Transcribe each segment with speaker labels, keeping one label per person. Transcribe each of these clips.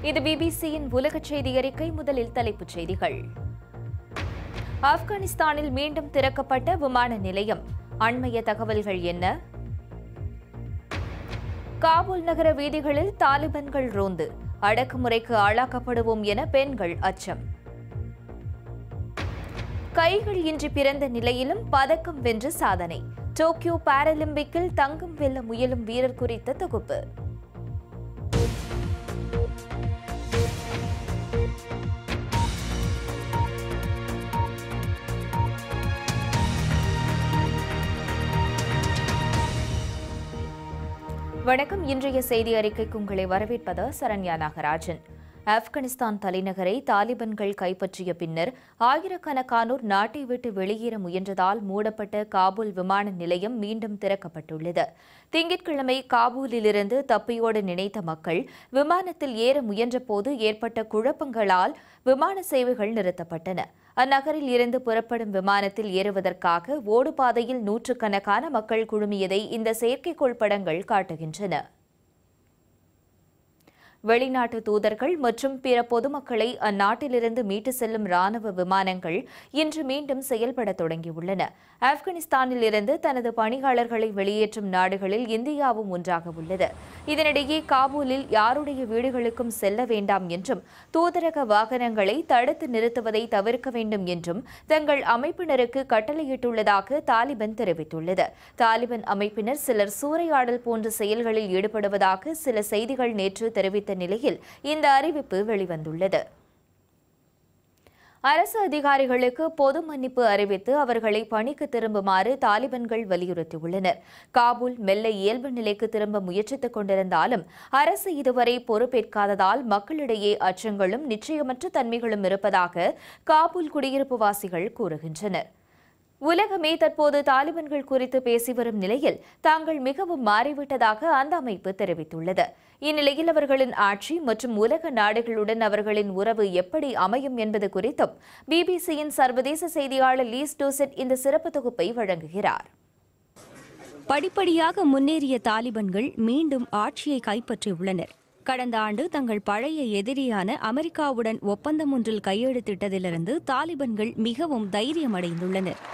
Speaker 1: இது பிபிசியின் உலக செய்தி அறிக்கை முதலில் தலைப்புச் செய்திகள் ஆப்கானிஸ்தானில் மீண்டும் திறக்கப்பட்ட விமான நிலையம் அண்மைய தகவல்கள் என்ன காபூல் நகர வீதிகளில் தாலிபான்கள் ரோந்து அடக்குமுறைக்கு ஆளாக்கப்படுவோம் என பெண்கள் அச்சம் கைகள் இன்றி பிறந்த நிலையிலும் பதக்கம் வென்று சாதனை டோக்கியோ பாராலிம்பிக்கில் தங்கம் வெல்ல முயலும் வீரர் குறித்த தொகுப்பு வணக்கம் இன்றைய செய்தி அறிக்கைக்கு உங்களை வரவேற்பது சரண்யா நாகராஜன் ஆப்கானிஸ்தான் தலைநகரை தாலிபான்கள் கைப்பற்றிய பின்னர் ஆயிரக்கணக்கானோர் நாட்டை விட்டு வெளியேற முயன்றதால் மூடப்பட்ட காபூல் விமான நிலையம் மீண்டும் திறக்கப்பட்டுள்ளது திங்கட்கிழமை காபூலிலிருந்து தப்பியோட நினைத்த மக்கள் விமானத்தில் ஏற முயன்றபோது ஏற்பட்ட குழப்பங்களால் விமான சேவைகள் நிறுத்தப்பட்டன அந்நகரில் இருந்து புறப்படும் விமானத்தில் ஏறுவதற்காக ஓடுபாதையில் நூற்றுக்கணக்கான மக்கள் குழுமியதை இந்த செயற்கைக்கோள் படங்கள் காட்டுகின்றன வெளிநாட்டு தூதர்கள் மற்றும் பிற பொதுமக்களை அந்நாட்டிலிருந்து மீட்டு செல்லும் ராணுவ விமானங்கள் இன்று மீண்டும் செயல்பட தொடங்கியுள்ளன ஆப்கானிஸ்தானில் இருந்து தனது பணியாளர்களை வெளியேற்றும் நாடுகளில் இந்தியாவும் ஒன்றாக உள்ளது இதனிடையே காபூலில் யாருடைய வீடுகளுக்கும் செல்ல வேண்டாம் என்றும் தூதரக வாகனங்களை தடுத்து நிறுத்துவதை தவிர்க்க வேண்டும் என்றும் தங்கள் அமைப்பினருக்கு கட்டளையிட்டுள்ளதாக தாலிபான் தெரிவித்துள்ளது தாலிபான் அமைப்பினர் சிலர் சூறையாடல் போன்ற செயல்களில் ஈடுபடுவதாக சில செய்திகள் நேற்று தெரிவித்த நிலையில் இந்த அறிவிப்பு வெளிவந்துள்ளது அரசு அதிகாரிகளுக்கு பொது மன்னிப்பு அறிவித்து அவர்களை பணிக்கு திரும்புமாறு தாலிபான்கள் வலியுறுத்தியுள்ளனர் காபூல் மெல்ல இயல்பு நிலைக்கு திரும்ப முயற்சித்துக் கொண்டிருந்தாலும் அரசு இதுவரை பொறுப்பேற்காததால் மக்களிடையே அச்சங்களும் நிச்சயமற்ற தன்மைகளும் இருப்பதாக காபூல் குடியிருப்புவாசிகள் கூறுகின்றனர் உலகமே தற்போது தாலிபான்கள் குறித்து பேசி வரும் நிலையில் தாங்கள் மிகவும் மாறிவிட்டதாக அந்த அமைப்பு தெரிவித்துள்ளது இந்நிலையில் அவர்களின் ஆட்சி மற்றும் உலக நாடுகளுடன் அவர்களின் உறவு எப்படி அமையும் என்பது குறித்தும் பிபிசியின் சர்வதேச செய்தியாளர் லீஸ் டோசெட் இந்த சிறப்பு தொகுப்பை வழங்குகிறார்
Speaker 2: படிப்படியாக முன்னேறிய தாலிபான்கள் மீண்டும் ஆட்சியை கைப்பற்றியுள்ளனர் கடந்த ஆண்டு தங்கள் பழைய எதிரியான அமெரிக்காவுடன் ஒப்பந்தம் ஒன்றில் கையெழுத்திட்டதிலிருந்து தாலிபான்கள் மிகவும் தைரியமடைந்துள்ளனர்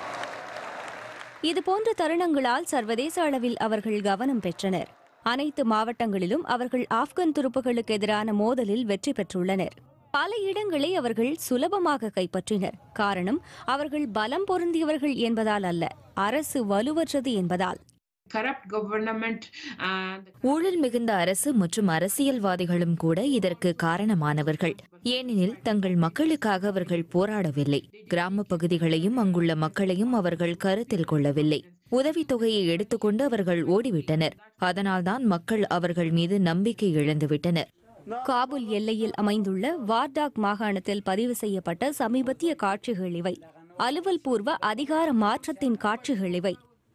Speaker 2: இதுபோன்ற தருணங்களால் சர்வதேச அளவில் அவர்கள் கவனம் பெற்றனர் அனைத்து மாவட்டங்களிலும் அவர்கள் ஆப்கன் துருப்புகளுக்கு எதிரான மோதலில் வெற்றி பெற்றுள்ளனர் பல இடங்களை அவர்கள் சுலபமாக கைப்பற்றினர் காரணம் அவர்கள் பலம் பொருந்தியவர்கள் என்பதால் அல்ல அரசு வலுவற்றது என்பதால்
Speaker 3: corrupt government and
Speaker 1: ஊழல் மிகுந்த அரசு மற்றும் அரசியல்வாதிகளும் கூட இதற்கு காரணமானவர்கள் ஏனெனில் தங்கள் மக்களுக்காக அவர்கள் போராடவில்லை கிராம பகுதிகளையும் அங்குள்ள மக்களையும் அவர்கள் கருத்தில் கொள்ளவில்லை உதவித்தொகையை எடுத்துக்கொண்டு அவர்கள் ஓடிவிட்டனர் அதனால்தான் மக்கள் அவர்கள் மீது நம்பிக்கை இழந்துவிட்டனர்
Speaker 2: காபூல் எல்லையில் அமைந்துள்ள வார்டாக் மாகாணத்தில் பதிவு செய்யப்பட்ட சமீபத்திய காட்சிகள் இவை அலுவல் பூர்வ அதிகார மாற்றத்தின் காட்சிகள் இவை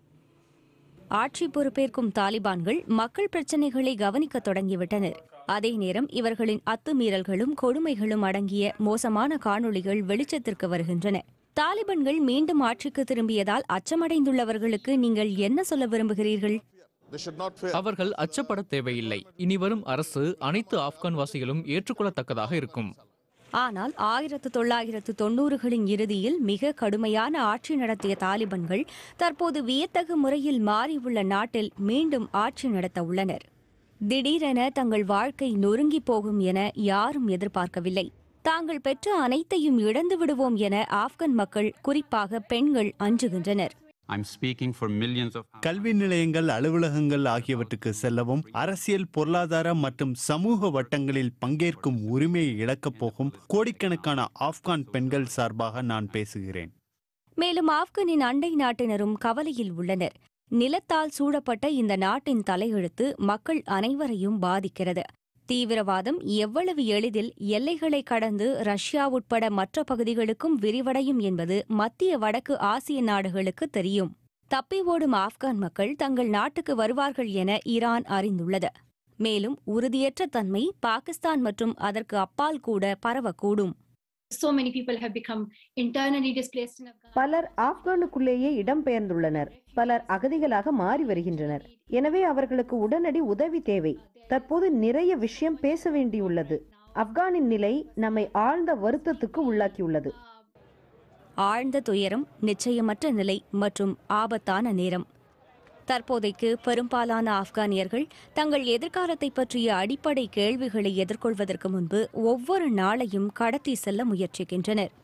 Speaker 2: ஆட்சி பொறுப்பேற்கும் தாலிபான்கள் மக்கள் பிரச்சினைகளை கவனிக்க தொடங்கிவிட்டனர் அதே நேரம் இவர்களின் அத்துமீறல்களும் கொடுமைகளும் அடங்கிய மோசமான காணொளிகள் வெளிச்சத்திற்கு வருகின்றன தாலிபான்கள் மீண்டும் ஆட்சிக்கு திரும்பியதால் அச்சமடைந்துள்ளவர்களுக்கு நீங்கள் என்ன சொல்ல விரும்புகிறீர்கள்
Speaker 4: They should not fear.
Speaker 5: அவர்கள் அச்சப்பட தேவையில்லை இனிவரும் அரசு அனைத்து ஆப்கான் வாசிகளும் ஏற்றுக்கொள்ளத்தக்கதாக இருக்கும்
Speaker 2: ஆனால் ஆயிரத்து தொள்ளாயிரத்து தொன்னூறுகளின் இறுதியில் மிக கடுமையான ஆட்சி நடத்திய தாலிபான்கள் தற்போது வியத்தகு முறையில் மாறியுள்ள நாட்டில் மீண்டும் ஆட்சி நடத்த உள்ளனர் திடீரென தங்கள் வாழ்க்கை நொறுங்கி போகும் என யாரும் எதிர்பார்க்கவில்லை தாங்கள் பெற்ற அனைத்தையும் இழந்து விடுவோம் என ஆப்கன் மக்கள் குறிப்பாக பெண்கள் அஞ்சுகின்றனர்
Speaker 6: I'm speaking for millions of
Speaker 7: கல்வி நிலையங்கள் அலுவலகங்கள் ஆகியவற்றுக்கு செல்லவும் அரசியல் பொருளாதார மற்றும் சமூக வட்டங்களில் பங்கேற்கும் உரிமையை இழக்கப் போகும் கோடிக்கணக்கான ஆப்கான் பெண்கள் சார்பாக நான் பேசுகிறேன்
Speaker 2: மேலும் ஆப்கனின் அண்டை நாட்டினரும் கவலையில் உள்ளனர் நிலத்தால் சூழப்பட்ட இந்த நாட்டின் தலையெழுத்து மக்கள் அனைவரையும் பாதிக்கிறது தீவிரவாதம் எவ்வளவு எளிதில் எல்லைகளை கடந்து ரஷ்யா உட்பட மற்ற பகுதிகளுக்கும் விரிவடையும் என்பது மத்திய வடக்கு ஆசிய நாடுகளுக்கு தெரியும் தப்பி ஓடும் ஆப்கான் மக்கள் தங்கள் நாட்டுக்கு வருவார்கள் என ஈரான் அறிந்துள்ளது மேலும் உறுதியற்ற தன்மை பாகிஸ்தான் மற்றும் அதற்கு அப்பால் கூட பரவக்கூடும்
Speaker 8: so many people have become internally displaced in Afghanistan.
Speaker 9: பலர் ஆப்கானுக்குள்ளேயே இடம்பெயர்ந்துள்ளனர் பலர் அகதிகளாக மாறி வருகின்றனர் எனவே அவர்களுக்கு உடனடி உதவி தேவை தற்போது நிறைய விஷயம் பேச வேண்டியுள்ளது ஆப்கானின் நிலை நம்மை ஆழ்ந்த வருத்தத்துக்கு உள்ளாக்கியுள்ளது
Speaker 2: ஆழ்ந்த துயரம் நிச்சயமற்ற நிலை மற்றும் ஆபத்தான நேரம் தற்போதைக்கு பெரும்பாலான ஆப்கானியர்கள் தங்கள் எதிர்காலத்தை பற்றிய அடிப்படை கேள்விகளை எதிர்கொள்வதற்கு முன்பு ஒவ்வொரு நாளையும் கடத்தி செல்ல முயற்சிக்கின்றனர்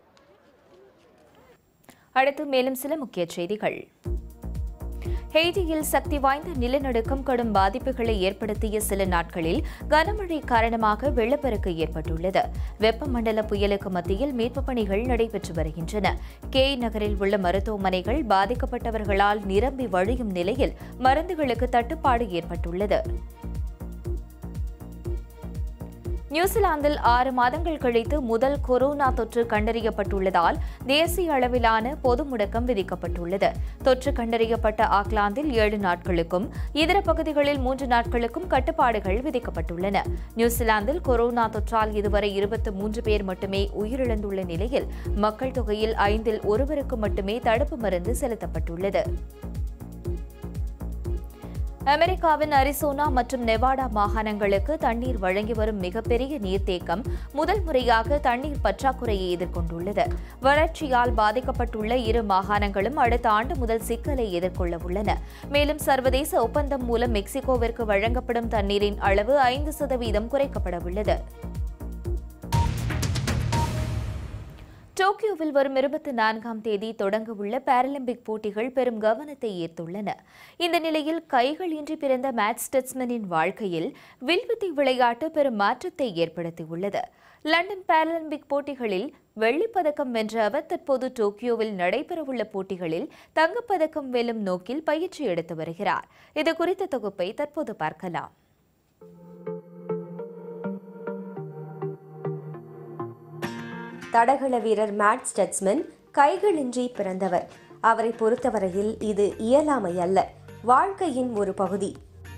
Speaker 1: அடுத்து மேலும் சில முக்கிய செய்திகள் ஹெய்டியில் சக்தி வாய்ந்த நிலநடுக்கம் கடும் பாதிப்புகளை ஏற்படுத்திய சில நாட்களில் கனமழை காரணமாக வெள்ளப்பெருக்கு ஏற்பட்டுள்ளது வெப்பமண்டல புயலுக்கு மத்தியில் மீட்புப் பணிகள் நடைபெற்று வருகின்றன கே நகரில் உள்ள மருத்துவமனைகள் பாதிக்கப்பட்டவர்களால் நிரம்பி வழியும் நிலையில் மருந்துகளுக்கு தட்டுப்பாடு ஏற்பட்டுள்ளது நியூசிலாந்தில் ஆறு மாதங்கள் கழித்து முதல் கொரோனா தொற்று கண்டறியப்பட்டுள்ளதால் தேசிய அளவிலான பொது முடக்கம் விதிக்கப்பட்டுள்ளது தொற்று கண்டறியப்பட்ட ஆக்லாந்தில் ஏழு நாட்களுக்கும் இதர பகுதிகளில் மூன்று நாட்களுக்கும் கட்டுப்பாடுகள் விதிக்கப்பட்டுள்ளன நியூசிலாந்தில் கொரோனா தொற்றால் இதுவரை இருபத்தி மூன்று பேர் மட்டுமே உயிரிழந்துள்ள நிலையில் மக்கள் தொகையில் ஐந்தில் ஒருவருக்கு மட்டுமே தடுப்பு மருந்து செலுத்தப்பட்டுள்ளது அமெரிக்காவின் அரிசோனா மற்றும் நெவாடா மாகாணங்களுக்கு தண்ணீர் வழங்கி வரும் மிகப்பெரிய நீர்த்தேக்கம் முதல் முறையாக தண்ணீர் பற்றாக்குறையை எதிர்கொண்டுள்ளது வறட்சியால் பாதிக்கப்பட்டுள்ள இரு மாகாணங்களும் அடுத்த ஆண்டு முதல் சிக்கலை எதிர்கொள்ள உள்ளன மேலும் சர்வதேச ஒப்பந்தம் மூலம் மெக்சிகோவிற்கு வழங்கப்படும் தண்ணீரின் அளவு ஐந்து சதவீதம் குறைக்கப்பட உள்ளது டோக்கியோவில் வரும் இருபத்தி நான்காம் தேதி தொடங்க உள்ள பாராலிம்பிக் போட்டிகள் பெரும் கவனத்தை ஈர்த்துள்ளன இந்த நிலையில் கைகள் இன்றி பிறந்த மேட் ஸ்டெட்ஸ்மனின் வாழ்க்கையில் வில்வித்தை விளையாட்டு பெரும் மாற்றத்தை ஏற்படுத்தியுள்ளது லண்டன் பாராலிம்பிக் போட்டிகளில் வெள்ளிப் பதக்கம் வென்ற அவர் தற்போது டோக்கியோவில் நடைபெறவுள்ள போட்டிகளில் தங்கப்பதக்கம் வெல்லும் நோக்கில் பயிற்சி எடுத்து வருகிறார் இது குறித்த தொகுப்பை தற்போது பார்க்கலாம்
Speaker 4: தடகள வீரர் மேட் ஸ்டெட்ஸ்மன் கைகளின்றி பிறந்தவர் அவரை பொறுத்தவரையில் இது இயலாமை அல்ல வாழ்க்கையின் ஒரு பகுதி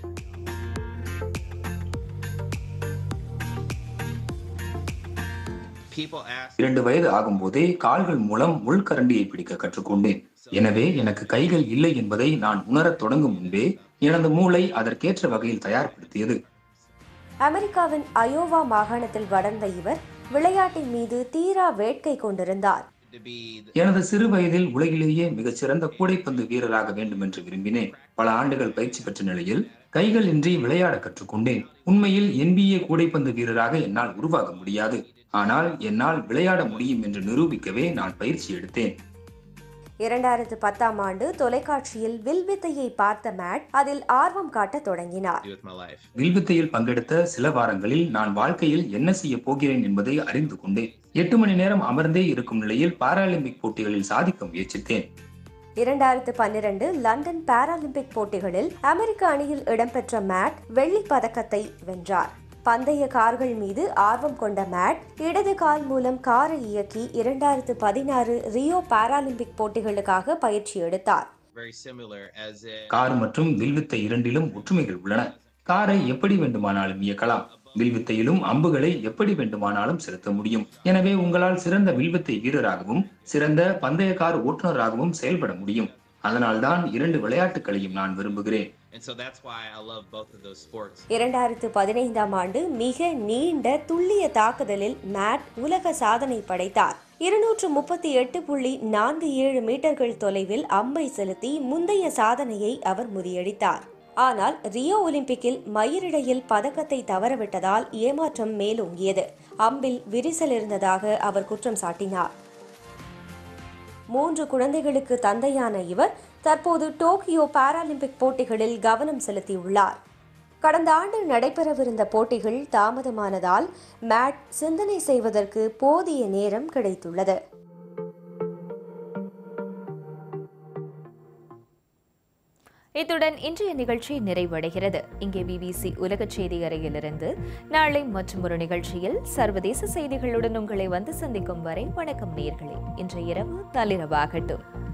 Speaker 10: இரண்டு வயது ஆகும்போதே கால்கள் மூலம் முள்கரண்டியை பிடிக்க கற்றுக்கொண்டேன் எனவே எனக்கு கைகள் இல்லை என்பதை நான் உணரத் தொடங்கும் முன்பே எனது மூளை அதற்கேற்ற வகையில் தயார்படுத்தியது
Speaker 4: அமெரிக்காவின் அயோவா மாகாணத்தில் வளர்ந்த இவர் விளையாட்டின் மீது தீரா வேட்கை கொண்டிருந்தார்
Speaker 10: எனது சிறு வயதில் உலகிலேயே மிகச்சிறந்த கூடைப்பந்து வீரராக வேண்டும் என்று விரும்பினேன் பல ஆண்டுகள் பயிற்சி பெற்ற நிலையில் கைகள் இன்றி விளையாட கற்றுக்கொண்டேன் உண்மையில் NBA கூடைப்பந்து வீரராக என்னால் உருவாக முடியாது ஆனால் என்னால் விளையாட முடியும் என்று நிரூபிக்கவே நான் பயிற்சி எடுத்தேன்
Speaker 4: இரண்டாயிரத்து பத்தாம் ஆண்டு தொலைக்காட்சியில் வில்வித்தையை பார்த்த மேட் அதில் ஆர்வம் காட்டத் தொடங்கினார்
Speaker 10: வில்வித்தையில் பங்கெடுத்த சில வாரங்களில் நான் வாழ்க்கையில் என்ன செய்ய போகிறேன் என்பதை அறிந்து கொண்டேன் எட்டு மணி நேரம் அமர்ந்தே இருக்கும் நிலையில் பாராலிம்பிக் போட்டிகளில் சாதிக்க முயற்சித்தேன்
Speaker 4: இரண்டாயிரத்து பன்னிரண்டு லண்டன் பாராலிம்பிக் போட்டிகளில் அமெரிக்க அணியில் இடம்பெற்ற மேட் வெள்ளிப் பதக்கத்தை வென்றார் பந்தய கார்கள் மீது ஆர்வம் கொண்ட மேட் இடது கால் மூலம் காரை இயக்கி இரண்டாயிரத்து பதினாறு ரியோ பாராலிம்பிக் போட்டிகளுக்காக பயிற்சி எடுத்தார்
Speaker 10: கார் மற்றும் வில்வித்தை இரண்டிலும் ஒற்றுமைகள் உள்ளன காரை எப்படி வேண்டுமானாலும் இயக்கலாம் வில்வித்தையிலும் அம்புகளை எப்படி வேண்டுமானாலும் செலுத்த முடியும் எனவே உங்களால் சிறந்த வில்வித்தை வீரராகவும் சிறந்த பந்தய கார் ஓட்டுநராகவும் செயல்பட முடியும் அதனால்தான் இரண்டு விளையாட்டுகளையும் நான் விரும்புகிறேன்
Speaker 4: இரண்டாயிரத்து பதினைந்தாம் ஆண்டு மிக நீண்ட துல்லிய தாக்குதலில் மேட் உலக சாதனை படைத்தார் இருநூற்று முப்பத்தி எட்டு புள்ளி நான்கு ஏழு மீட்டர்கள் தொலைவில் அம்பை செலுத்தி முந்தைய சாதனையை அவர் முறியடித்தார் ஆனால் ரியோ ஒலிம்பிக்கில் மயிரிழையில் பதக்கத்தை தவறவிட்டதால் ஏமாற்றம் மேலோங்கியது அம்பில் விரிசல் இருந்ததாக அவர் குற்றம் சாட்டினார் மூன்று குழந்தைகளுக்கு தந்தையான இவர் தற்போது டோக்கியோ பாராலிம்பிக் போட்டிகளில் கவனம் செலுத்தியுள்ளார் கடந்த ஆண்டு நடைபெறவிருந்த போட்டிகள் தாமதமானதால் மேட் சிந்தனை செய்வதற்கு போதிய நேரம் கிடைத்துள்ளது
Speaker 1: இத்துடன் இன்றைய நிகழ்ச்சி நிறைவடைகிறது இங்கே பிபிசி உலக செய்தி அறையிலிருந்து நாளை மற்றும் ஒரு நிகழ்ச்சியில் சர்வதேச செய்திகளுடன் உங்களை வந்து சந்திக்கும் வரை வணக்கம் நேர்களே இன்று இரவு நள்ளிரவாகட்டும்